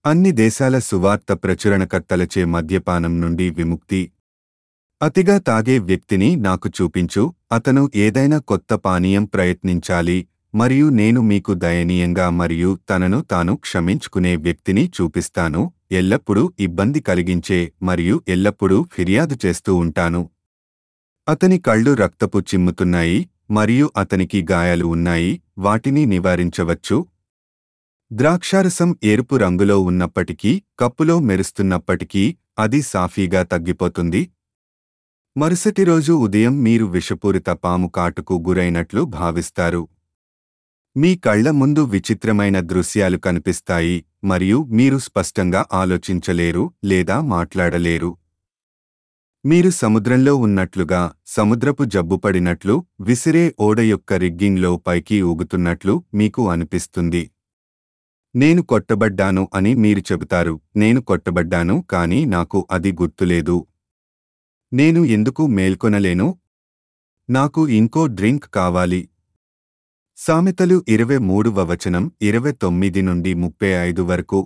అన్ని దేశాల సువార్త ప్రచురణకర్తలచే మద్యపానం నుండి విముక్తి అతిగా తాగే వ్యక్తిని నాకు చూపించు అతను ఏదైనా కొత్త పానీయం ప్రయత్నించాలి మరియు నేను మీకు దయనీయంగా మరియు తనను తాను క్షమించుకునే వ్యక్తిని చూపిస్తాను ఎల్లప్పుడూ ఇబ్బంది కలిగించే మరియు ఎల్లప్పుడూ ఫిర్యాదు చేస్తూ ఉంటాను అతని కళ్ళు రక్తపు చిమ్ముతున్నాయి మరియు అతనికి గాయాలు ఉన్నాయి వాటిని నివారించవచ్చు ద్రాక్షారసం ఎరుపు రంగులో ఉన్నప్పటికీ కప్పులో మెరుస్తున్నప్పటికీ అది సాఫీగా తగ్గిపోతుంది మరుసటి రోజు ఉదయం మీరు విషపూరిత పాము కాటుకు గురైనట్లు భావిస్తారు మీ కళ్ల ముందు విచిత్రమైన దృశ్యాలు కనిపిస్తాయి మరియు మీరు స్పష్టంగా ఆలోచించలేరు లేదా మాట్లాడలేరు మీరు సముద్రంలో ఉన్నట్లుగా సముద్రపు జబ్బుపడినట్లు విసిరే ఓడ యొక్క రిగ్గింగ్లో పైకి ఊగుతున్నట్లు మీకు అనిపిస్తుంది నేను కొట్టబడ్డాను అని మీరు చెబుతారు నేను కొట్టబడ్డాను కానీ నాకు అది గుర్తులేదు నేను ఎందుకు మేల్కొనలేను నాకు ఇంకో డ్రింక్ కావాలి సామెతలు ఇరవై మూడవ వచనం ఇరవై తొమ్మిది నుండి ముప్పై ఐదు వరకు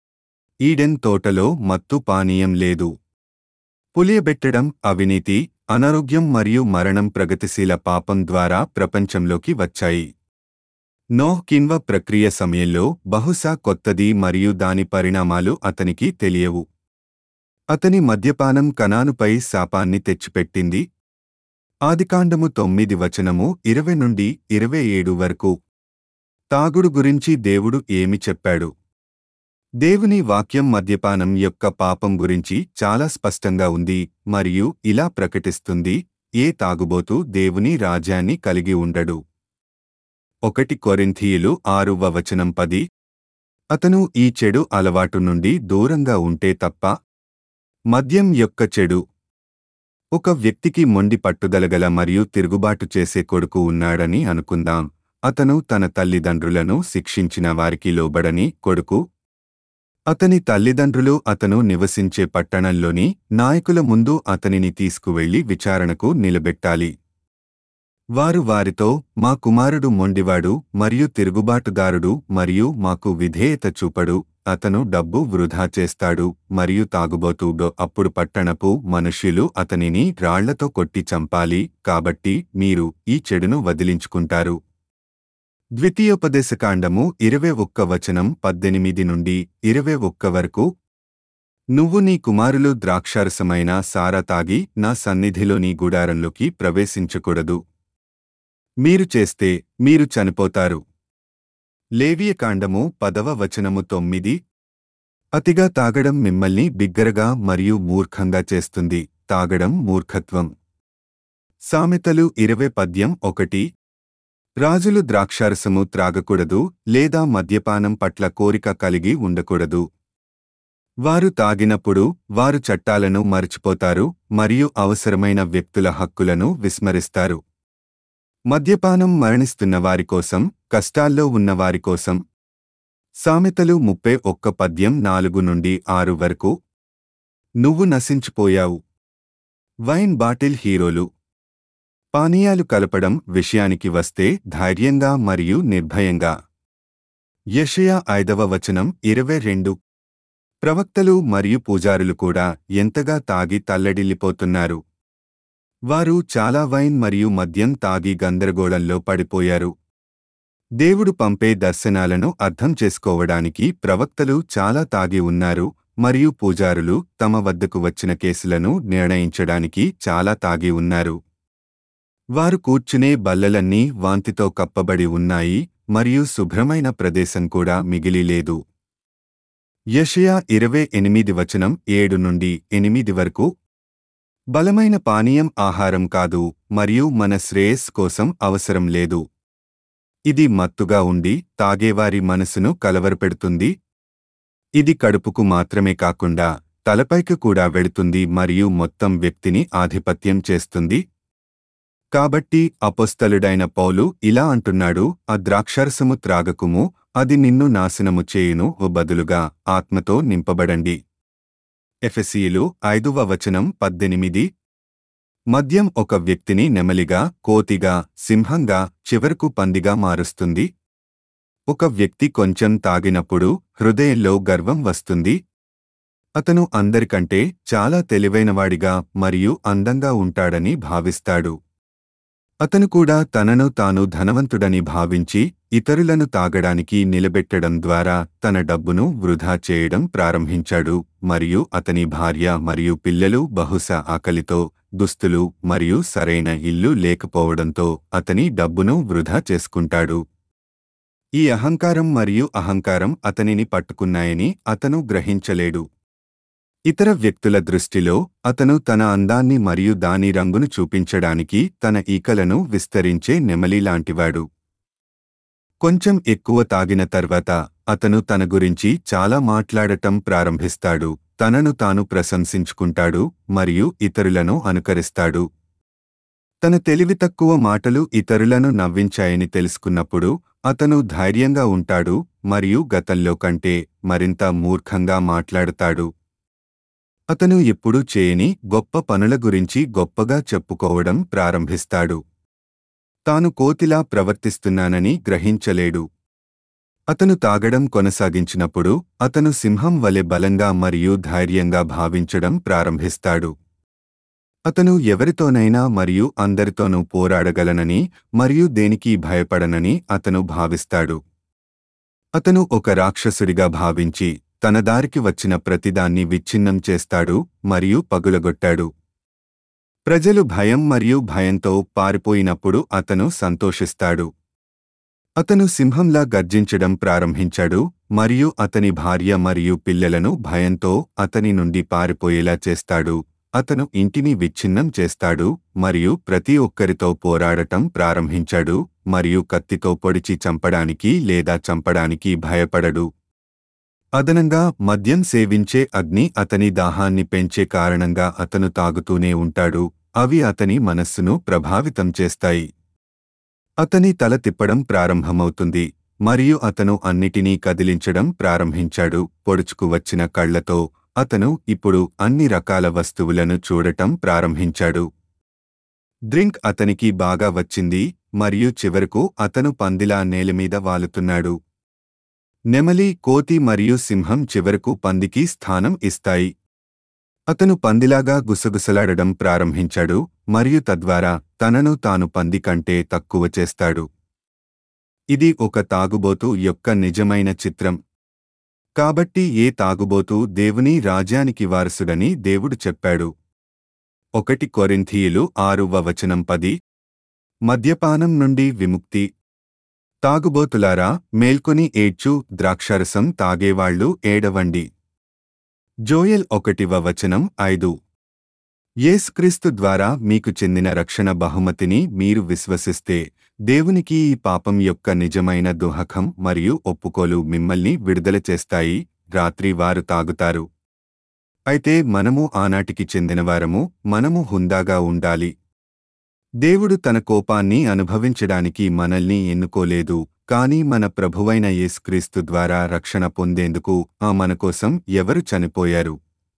ఈడెన్ తోటలో మత్తు పానీయం లేదు పులియబెట్టడం అవినీతి అనారోగ్యం మరియు మరణం ప్రగతిశీల పాపం ద్వారా ప్రపంచంలోకి వచ్చాయి నోహ్ కిన్వ ప్రక్రియ సమయంలో బహుశా కొత్తది మరియు దాని పరిణామాలు అతనికి తెలియవు అతని మద్యపానం కనానుపై శాపాన్ని తెచ్చిపెట్టింది ఆదికాండము తొమ్మిది వచనము ఇరవై నుండి ఇరవై ఏడు వరకు తాగుడు గురించి దేవుడు ఏమి చెప్పాడు దేవుని వాక్యం మద్యపానం యొక్క పాపం గురించి చాలా స్పష్టంగా ఉంది మరియు ఇలా ప్రకటిస్తుంది ఏ తాగుబోతూ దేవుని రాజ్యాన్ని కలిగి ఉండడు ఒకటి కొరింథీయులు ఆరువ వచనం పది అతను ఈ చెడు అలవాటు నుండి దూరంగా ఉంటే తప్ప మద్యం యొక్క చెడు ఒక వ్యక్తికి మొండి పట్టుదలగల మరియు తిరుగుబాటు చేసే కొడుకు ఉన్నాడని అనుకుందాం అతను తన తల్లిదండ్రులను శిక్షించిన వారికి లోబడని కొడుకు అతని తల్లిదండ్రులు అతను నివసించే పట్టణంలోని నాయకుల ముందు అతనిని తీసుకువెళ్లి విచారణకు నిలబెట్టాలి వారు వారితో మా కుమారుడు మొండివాడు మరియు తిరుగుబాటుదారుడు మరియు మాకు విధేయత చూపడు అతను డబ్బు వృధా చేస్తాడు మరియు తాగుబోతూడో అప్పుడు పట్టణపు మనుష్యులు అతనిని రాళ్లతో కొట్టి చంపాలి కాబట్టి మీరు ఈ చెడును వదిలించుకుంటారు ద్వితీయోపదేశకాండము ఇరవై ఒక్క వచనం పద్దెనిమిది నుండి ఇరవై ఒక్క వరకు నువ్వు నీ కుమారులు ద్రాక్షారసమైన సారా తాగి నా సన్నిధిలోని గుడారంలోకి ప్రవేశించకూడదు మీరు చేస్తే మీరు చనిపోతారు లేవియకాండము పదవ వచనము తొమ్మిది అతిగా తాగడం మిమ్మల్ని బిగ్గరగా మరియు మూర్ఖంగా చేస్తుంది తాగడం మూర్ఖత్వం సామెతలు ఇరవై పద్యం ఒకటి రాజులు ద్రాక్షారసము త్రాగకూడదు లేదా మద్యపానం పట్ల కోరిక కలిగి ఉండకూడదు వారు తాగినప్పుడు వారు చట్టాలను మరచిపోతారు మరియు అవసరమైన వ్యక్తుల హక్కులను విస్మరిస్తారు మద్యపానం మరణిస్తున్న వారి కోసం కష్టాల్లో ఉన్న వారి కోసం సామెతలు ముప్పై ఒక్క పద్యం నాలుగు నుండి ఆరు వరకు నువ్వు నశించిపోయావు వైన్ బాటిల్ హీరోలు పానీయాలు కలపడం విషయానికి వస్తే ధైర్యంగా మరియు నిర్భయంగా యషయా ఐదవ వచనం ఇరవై రెండు ప్రవక్తలు మరియు పూజారులు కూడా ఎంతగా తాగి తల్లడిల్లిపోతున్నారు వారు చాలా వైన్ మరియు మద్యం తాగి గందరగోళంలో పడిపోయారు దేవుడు పంపే దర్శనాలను అర్థం చేసుకోవడానికి ప్రవక్తలు చాలా తాగి ఉన్నారు మరియు పూజారులు తమ వద్దకు వచ్చిన కేసులను నిర్ణయించడానికి చాలా తాగి ఉన్నారు వారు కూర్చునే బల్లలన్నీ వాంతితో కప్పబడి ఉన్నాయి మరియు శుభ్రమైన ప్రదేశం కూడా మిగిలి లేదు యషయా ఇరవై ఎనిమిది వచనం ఏడు నుండి ఎనిమిది వరకు బలమైన పానీయం ఆహారం కాదు మరియు మన శ్రేయస్ కోసం అవసరం లేదు ఇది మత్తుగా ఉండి తాగేవారి మనసును కలవరపెడుతుంది ఇది కడుపుకు మాత్రమే కాకుండా తలపైకి కూడా వెడుతుంది మరియు మొత్తం వ్యక్తిని ఆధిపత్యం చేస్తుంది కాబట్టి అపొస్తలుడైన పౌలు ఇలా అంటున్నాడు ఆ ద్రాక్షరసము త్రాగకుము అది నిన్ను నాశనము చేయును ఓ బదులుగా ఆత్మతో నింపబడండి ఎఫెసీయులు ఐదువ వచనం పద్దెనిమిది మద్యం ఒక వ్యక్తిని నెమలిగా కోతిగా సింహంగా చివరకు పందిగా మారుస్తుంది ఒక వ్యక్తి కొంచెం తాగినప్పుడు హృదయంలో గర్వం వస్తుంది అతను అందరికంటే చాలా తెలివైనవాడిగా మరియు అందంగా ఉంటాడని భావిస్తాడు అతను కూడా తనను తాను ధనవంతుడని భావించి ఇతరులను తాగడానికి నిలబెట్టడం ద్వారా తన డబ్బును వృధా చేయడం ప్రారంభించాడు మరియు అతని భార్య మరియు పిల్లలు బహుశా ఆకలితో దుస్తులు మరియు సరైన ఇల్లు లేకపోవడంతో అతని డబ్బును వృధా చేసుకుంటాడు ఈ అహంకారం మరియు అహంకారం అతనిని పట్టుకున్నాయని అతను గ్రహించలేడు ఇతర వ్యక్తుల దృష్టిలో అతను తన అందాన్ని మరియు దాని రంగును చూపించడానికి తన ఈకలను విస్తరించే నెమలిలాంటివాడు కొంచెం ఎక్కువ తాగిన తర్వాత అతను తన గురించి చాలా మాట్లాడటం ప్రారంభిస్తాడు తనను తాను ప్రశంసించుకుంటాడు మరియు ఇతరులను అనుకరిస్తాడు తన తెలివి తక్కువ మాటలు ఇతరులను నవ్వించాయని తెలుసుకున్నప్పుడు అతను ధైర్యంగా ఉంటాడు మరియు గతంలో కంటే మరింత మూర్ఖంగా మాట్లాడతాడు అతను ఎప్పుడూ చేయని గొప్ప పనుల గురించి గొప్పగా చెప్పుకోవడం ప్రారంభిస్తాడు తాను కోతిలా ప్రవర్తిస్తున్నానని గ్రహించలేడు అతను తాగడం కొనసాగించినప్పుడు అతను సింహం వలె బలంగా మరియు ధైర్యంగా భావించడం ప్రారంభిస్తాడు అతను ఎవరితోనైనా మరియు అందరితోనూ పోరాడగలనని మరియు దేనికి భయపడనని అతను భావిస్తాడు అతను ఒక రాక్షసుడిగా భావించి తన దారికి వచ్చిన ప్రతిదాన్ని విచ్ఛిన్నం చేస్తాడు మరియు పగులగొట్టాడు ప్రజలు భయం మరియు భయంతో పారిపోయినప్పుడు అతను సంతోషిస్తాడు అతను సింహంలా గర్జించడం ప్రారంభించాడు మరియు అతని భార్య మరియు పిల్లలను భయంతో అతని నుండి పారిపోయేలా చేస్తాడు అతను ఇంటిని విచ్ఛిన్నం చేస్తాడు మరియు ప్రతి ఒక్కరితో పోరాడటం ప్రారంభించాడు మరియు కత్తితో పొడిచి చంపడానికి లేదా చంపడానికి భయపడడు అదనంగా మద్యం సేవించే అగ్ని అతని దాహాన్ని పెంచే కారణంగా అతను తాగుతూనే ఉంటాడు అవి అతని మనస్సును ప్రభావితం చేస్తాయి అతని తల తిప్పడం ప్రారంభమవుతుంది మరియు అతను అన్నిటినీ కదిలించడం ప్రారంభించాడు పొడుచుకు వచ్చిన కళ్లతో అతను ఇప్పుడు అన్ని రకాల వస్తువులను చూడటం ప్రారంభించాడు డ్రింక్ అతనికి బాగా వచ్చింది మరియు చివరకు అతను పందిలా నేలమీద వాలుతున్నాడు నెమలి కోతి మరియు సింహం చివరకు పందికి స్థానం ఇస్తాయి అతను పందిలాగా గుసగుసలాడడం ప్రారంభించాడు మరియు తద్వారా తనను తాను పంది కంటే తక్కువ చేస్తాడు ఇది ఒక తాగుబోతు యొక్క నిజమైన చిత్రం కాబట్టి ఏ తాగుబోతు దేవుని రాజ్యానికి వారసుడని దేవుడు చెప్పాడు ఒకటి కొరింథీయులు ఆరువ వచనం పది మద్యపానం నుండి విముక్తి తాగుబోతులారా మేల్కొని ఏడ్చు ద్రాక్షరసం తాగేవాళ్లు ఏడవండి జోయల్ ఒకటివ వచనం ఐదు యేసుక్రీస్తు ద్వారా మీకు చెందిన రక్షణ బహుమతిని మీరు విశ్వసిస్తే దేవునికి ఈ పాపం యొక్క నిజమైన దుహకం మరియు ఒప్పుకోలు మిమ్మల్ని విడుదల చేస్తాయి రాత్రి వారు తాగుతారు అయితే మనము ఆనాటికి చెందినవారము మనము హుందాగా ఉండాలి దేవుడు తన కోపాన్ని అనుభవించడానికి మనల్ని ఎన్నుకోలేదు కాని మన ప్రభువైన యేసుక్రీస్తు ద్వారా రక్షణ పొందేందుకు ఆ మన కోసం ఎవరు చనిపోయారు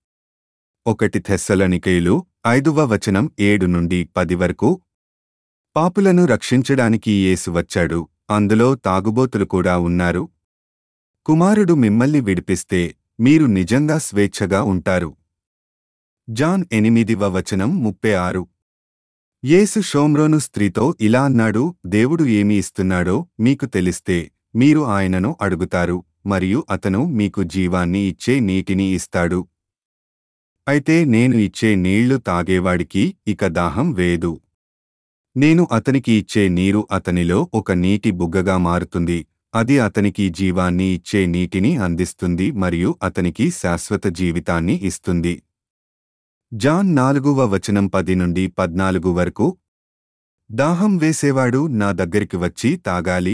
ఒకటి తెస్సలనికయులు ఐదువ వచనం ఏడు నుండి పది వరకు పాపులను రక్షించడానికి యేసు వచ్చాడు అందులో తాగుబోతులు కూడా ఉన్నారు కుమారుడు మిమ్మల్ని విడిపిస్తే మీరు నిజంగా స్వేచ్ఛగా ఉంటారు జాన్ ఎనిమిదివ వచనం ముప్పై ఆరు యేసు షోమ్రోను స్త్రీతో ఇలా అన్నాడు దేవుడు ఏమి ఇస్తున్నాడో మీకు తెలిస్తే మీరు ఆయనను అడుగుతారు మరియు అతను మీకు జీవాన్ని ఇచ్చే నీటిని ఇస్తాడు అయితే నేను ఇచ్చే నీళ్లు తాగేవాడికి ఇక దాహం వేదు నేను అతనికి ఇచ్చే నీరు అతనిలో ఒక నీటి బుగ్గగా మారుతుంది అది అతనికి జీవాన్ని ఇచ్చే నీటిని అందిస్తుంది మరియు అతనికి శాశ్వత జీవితాన్ని ఇస్తుంది జాన్ నాలుగువ వచనం పది నుండి పద్నాలుగు వరకు దాహం వేసేవాడు నా దగ్గరికి వచ్చి తాగాలి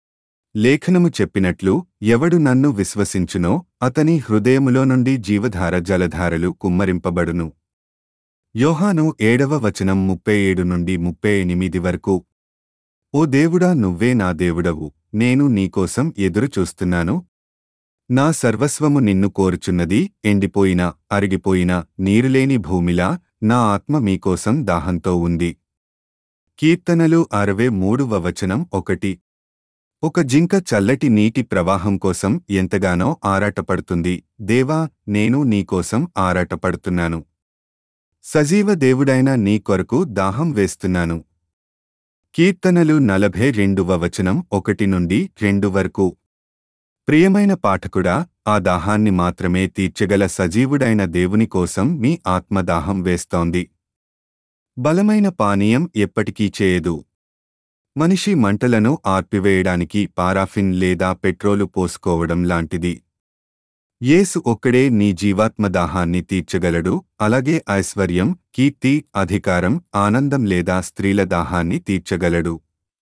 లేఖనము చెప్పినట్లు ఎవడు నన్ను విశ్వసించునో అతని హృదయములో నుండి జీవధార జలధారలు కుమ్మరింపబడును యోహాను ఏడవ వచనం ముప్పై ఏడు నుండి ముప్పై ఎనిమిది వరకు ఓ దేవుడా నువ్వే నా దేవుడవు నేను నీకోసం ఎదురు చూస్తున్నాను నా సర్వస్వము నిన్ను కోరుచున్నది ఎండిపోయిన అరిగిపోయిన నీరులేని భూమిలా నా ఆత్మ మీకోసం దాహంతో ఉంది కీర్తనలు అరవై మూడువ వచనం ఒకటి ఒక జింక చల్లటి నీటి ప్రవాహం కోసం ఎంతగానో ఆరాటపడుతుంది దేవా నేను నీకోసం ఆరాటపడుతున్నాను సజీవ దేవుడైన నీ కొరకు దాహం వేస్తున్నాను కీర్తనలు నలభై రెండవ వచనం ఒకటి నుండి రెండు వరకు ప్రియమైన పాఠకుడా ఆ దాహాన్ని మాత్రమే తీర్చగల సజీవుడైన దేవుని కోసం మీ ఆత్మదాహం వేస్తోంది బలమైన పానీయం ఎప్పటికీ చేయదు మనిషి మంటలను ఆర్పివేయడానికి పారాఫిన్ లేదా పెట్రోలు పోసుకోవడం లాంటిది యేసు ఒక్కడే నీ జీవాత్మ దాహాన్ని తీర్చగలడు అలాగే ఐశ్వర్యం కీర్తి అధికారం ఆనందం లేదా స్త్రీల దాహాన్ని తీర్చగలడు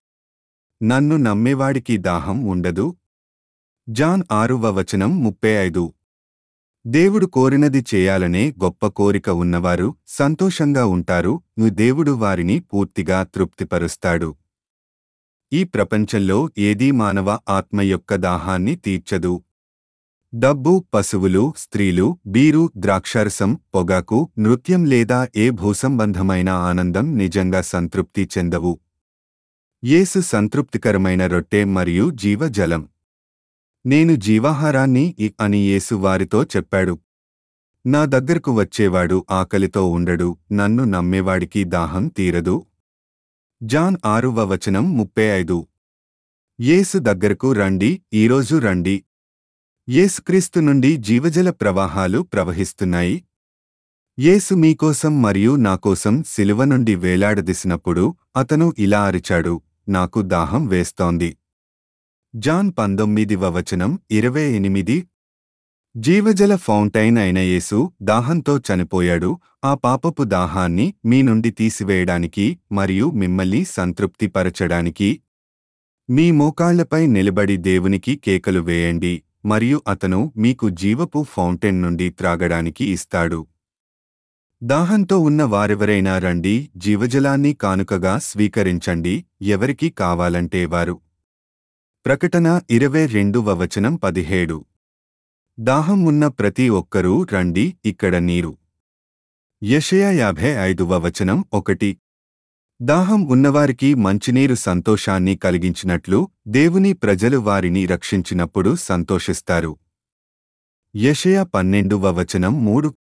నన్ను నమ్మేవాడికి దాహం ఉండదు జాన్ ఆరువ వచనం ముప్పై ఐదు దేవుడు కోరినది చేయాలనే గొప్ప కోరిక ఉన్నవారు సంతోషంగా ఉంటారు దేవుడు వారిని పూర్తిగా తృప్తిపరుస్తాడు ఈ ప్రపంచంలో ఏదీ మానవ ఆత్మ యొక్క దాహాన్ని తీర్చదు డబ్బు పశువులు స్త్రీలు బీరు ద్రాక్షారసం పొగాకు నృత్యం లేదా ఏ భూసంబంధమైన ఆనందం నిజంగా సంతృప్తి చెందవు యేసు సంతృప్తికరమైన రొట్టె మరియు జీవజలం నేను జీవాహారాన్ని ఇ అని యేసు వారితో చెప్పాడు నా దగ్గరకు వచ్చేవాడు ఆకలితో ఉండడు నన్ను నమ్మేవాడికి దాహం తీరదు జాన్ ఆరువ వచనం ముప్పై ఐదు యేసు దగ్గరకు రండి ఈరోజు రండి యేసుక్రీస్తు నుండి జీవజల ప్రవాహాలు ప్రవహిస్తున్నాయి యేసు మీకోసం మరియు నాకోసం శిలువ నుండి వేలాడదీసినప్పుడు అతను ఇలా అరిచాడు నాకు దాహం వేస్తోంది జాన్ పంతొమ్మిదివ వచనం ఇరవై ఎనిమిది జీవజల ఫౌంటైన్ అయిన యేసు దాహంతో చనిపోయాడు ఆ పాపపు దాహాన్ని మీ నుండి తీసివేయడానికి మరియు మిమ్మల్ని సంతృప్తిపరచడానికి మీ మోకాళ్లపై నిలబడి దేవునికి కేకలు వేయండి మరియు అతను మీకు జీవపు ఫౌంటైన్ నుండి త్రాగడానికి ఇస్తాడు దాహంతో ఉన్న వారెవరైనా రండి జీవజలాన్ని కానుకగా స్వీకరించండి ఎవరికి కావాలంటే వారు ప్రకటన ఇరవై రెండవ వచనం పదిహేడు దాహం ఉన్న ప్రతి ఒక్కరూ రండి ఇక్కడ నీరు యషయా యాభై ఐదువ వచనం ఒకటి దాహం ఉన్నవారికి మంచినీరు సంతోషాన్ని కలిగించినట్లు దేవుని ప్రజలు వారిని రక్షించినప్పుడు సంతోషిస్తారు యషయా పన్నెండువ వచనం మూడు